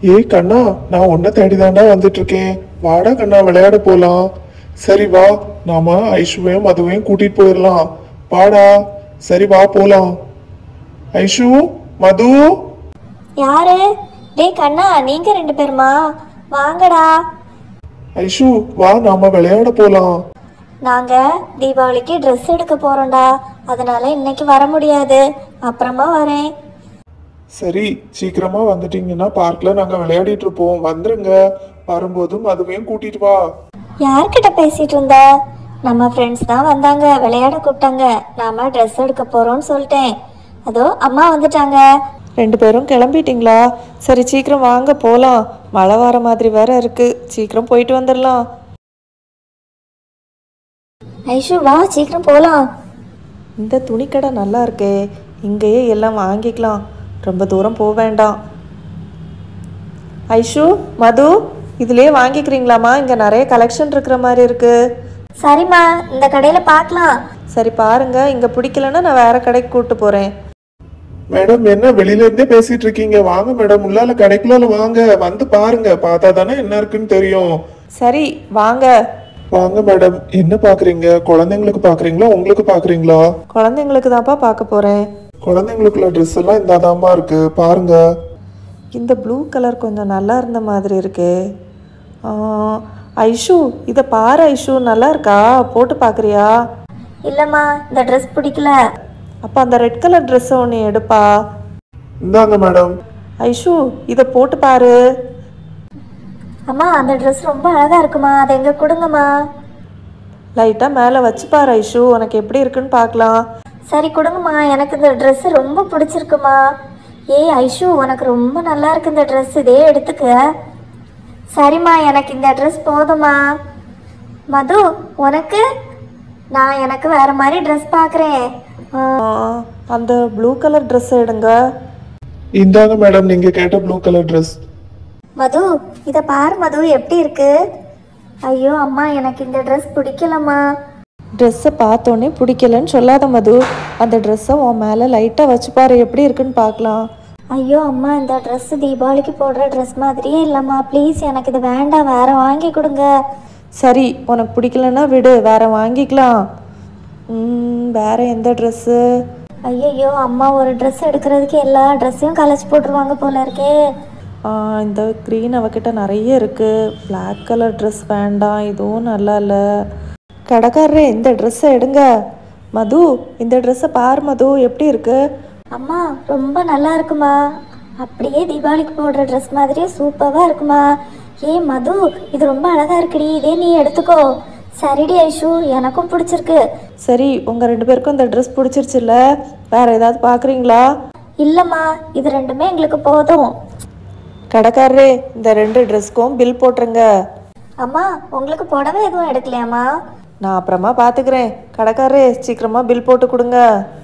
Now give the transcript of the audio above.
ஏய் கண்ணா நான் உன்னை தேடிதாண்டா வந்துட்டு இருக்கேன் வாடா கண்ணா விளையாட போலாம் சரி வா நாம ஐஷுவையும் மதுவையும் கூட்டிட்டு போயிடலாம் வாடா சரி வா போலாம் ஐஷு மது யாரு டேய் கண்ணா நீங்க ரெண்டு பேருமா வாங்கடா ஐஷு வா நாம விளையாட போலாம் நாங்க தீபாவளிக்கு ட்ரெஸ் எடுக்க போறோம்டா அதனால இன்னைக்கு வர முடியாது அப்புறமா வரேன் சரி சீக்கிரமா வந்துட்டீங்கன்னா பார்க்ல நாங்க விளையாடிட்டு இருப்போம் வந்துருங்க வரும்போது மதுவையும் கூட்டிட்டு வா யார்கிட்ட பேசிட்டு இருந்த நம்ம ஃப்ரெண்ட்ஸ் தான் வந்தாங்க விளையாட கூப்பிட்டாங்க நாம ட்ரெஸ் எடுக்க போறோம்னு சொல்லிட்டேன் அதோ அம்மா வந்துட்டாங்க ரெண்டு பேரும் கிளம்பிட்டீங்களா சரி சீக்கிரம் வாங்க போகலாம் மழை வர மாதிரி வேற இருக்கு சீக்கிரம் போயிட்டு வந்துடலாம் ஐஷு வா சீக்கிரம் போலாம் இந்த துணிக்கடை நல்லா இருக்கே இங்கேயே எல்லாம் வாங்கிக்கலாம் ரொம்ப தூரம் போக வேண்டாம் ஐஷு மது இதுலயே வாங்கிக்கிறீங்களாம்மா இங்கே நிறைய கலெக்ஷன் இருக்கிற மாதிரி இருக்கு சரிம்மா இந்த கடையில பார்க்கலாம் சரி பாருங்க இங்கே பிடிக்கலன்னா நான் வேற கடைக்கு கூட்டு போகிறேன் மேடம் என்ன வெளியில இருந்தே பேசிட்டு இருக்கீங்க வாங்க மேடம் உள்ளால கடைக்குள்ளால வாங்க வந்து பாருங்க பார்த்தா தானே என்ன இருக்குன்னு தெரியும் சரி வாங்க வாங்க மேடம் என்ன பாக்குறீங்க குழந்தைங்களுக்கு பாக்குறீங்களா உங்களுக்கு பாக்குறீங்களா குழந்தைங்களுக்கு தான்ப்பா பார்க்க போகிறேன் குழந்தைங்களுக்குள்ள ட்ரெஸ் எல்லாம் இந்தாதாம்மா இருக்கு பாருங்க இந்த ப்ளூ கலர் கொஞ்சம் நல்லா இருந்த மாதிரி இருக்கே ஆ, ஐஷு இதை பாரு ஐஷு நல்லா இருக்கா போட்டு பார்க்குறியா இல்லம்மா இந்த ட்ரெஸ் பிடிக்கல அப்போ அந்த ரெட் கலர் ட்ரெஸ்ஸை ஒன்று எடுப்பா இந்தாங்க மேடம் ஐஷு இதை போட்டு பாரு அம்மா அந்த ட்ரெஸ் ரொம்ப அழகா இருக்குமா அதை எங்க கொடுங்கம்மா லைட்டாக மேலே வச்சு பாரு ஐஷு உனக்கு எப்படி இருக்குன்னு பார்க்கலாம் சரி கொடுங்கம்மா எனக்கு இந்த Dress ரொம்ப பிடிச்சிருக்குமா ஏய் ஐஷு உனக்கு ரொம்ப நல்லா இருக்கு இந்த Dress இதே எடுத்துக்க சரிம்மா எனக்கு இந்த Dress போதுமா மது உனக்கு நான் எனக்கு வேற மாதிரி Dress பார்க்குறேன் ஆ, அந்த ப்ளூ கலர் ட்ரெஸ் எடுங்க இந்தாங்க மேடம் நீங்க கேட்ட ப்ளூ கலர் ட்ரெஸ் மது இதை பாரு மது எப்படி இருக்கு ஐயோ அம்மா எனக்கு இந்த Dress பிடிக்கலம்மா ட்ரெஸ்ஸை பார்த்தோன்னே பிடிக்கலன்னு சொல்லாத மது அந்த ட்ரெஸ்ஸை உன் மேலே லைட்டாக வச்சு பாரு எப்படி இருக்குன்னு பார்க்கலாம் ஐயோ அம்மா இந்த Dress தீபாவளிக்கு போடுற Dress மாதிரியே இல்லைம்மா ப்ளீஸ் எனக்கு இது வேண்டாம் வேற வாங்கி கொடுங்க சரி உனக்கு பிடிக்கலன்னா விடு வேற வாங்கிக்கலாம் ம், வேற எந்த ட்ரெஸ்ஸு ஐயையோ அம்மா ஒரு ட்ரெஸ் எடுக்கிறதுக்கு எல்லா ட்ரெஸ்ஸையும் கலைச்சு போட்டுருவாங்க போல இருக்கே இந்த க்ரீன் அவகிட்ட நிறைய இருக்குது பிளாக் கலர் ட்ரெஸ் வேண்டாம் இதுவும் நல்லா இல்லை கடைக்காரரே இந்த ட்ரெஸ்ஸை எடுங்க மது இந்த ட்ரெஸ்ஸை பார் மது எப்படி இருக்கு அம்மா ரொம்ப நல்லா இருக்குமா அப்படியே தீபாவளிக்கு போடுற ட்ரெஸ் மாதிரியே சூப்பராக இருக்குமா ஏய் மது இது ரொம்ப அழகா இருக்குடி இதே நீ எடுத்துக்கோ சரிடி ஐஷு எனக்கும் பிடிச்சிருக்கு சரி உங்கள் ரெண்டு பேருக்கும் இந்த ட்ரெஸ் பிடிச்சிருச்சுல்ல வேற ஏதாவது பார்க்குறீங்களா இல்லைம்மா இது ரெண்டுமே எங்களுக்கு போதும் கடைக்காரரே இந்த ரெண்டு ட்ரெஸ்க்கும் பில் போட்டுருங்க அம்மா உங்களுக்கு புடவை எதுவும் எடுக்கலையாம்மா நான் அப்புறமா பார்த்துக்கிறேன் கடைக்காரரே சீக்கிரமாக பில் போட்டு கொடுங்க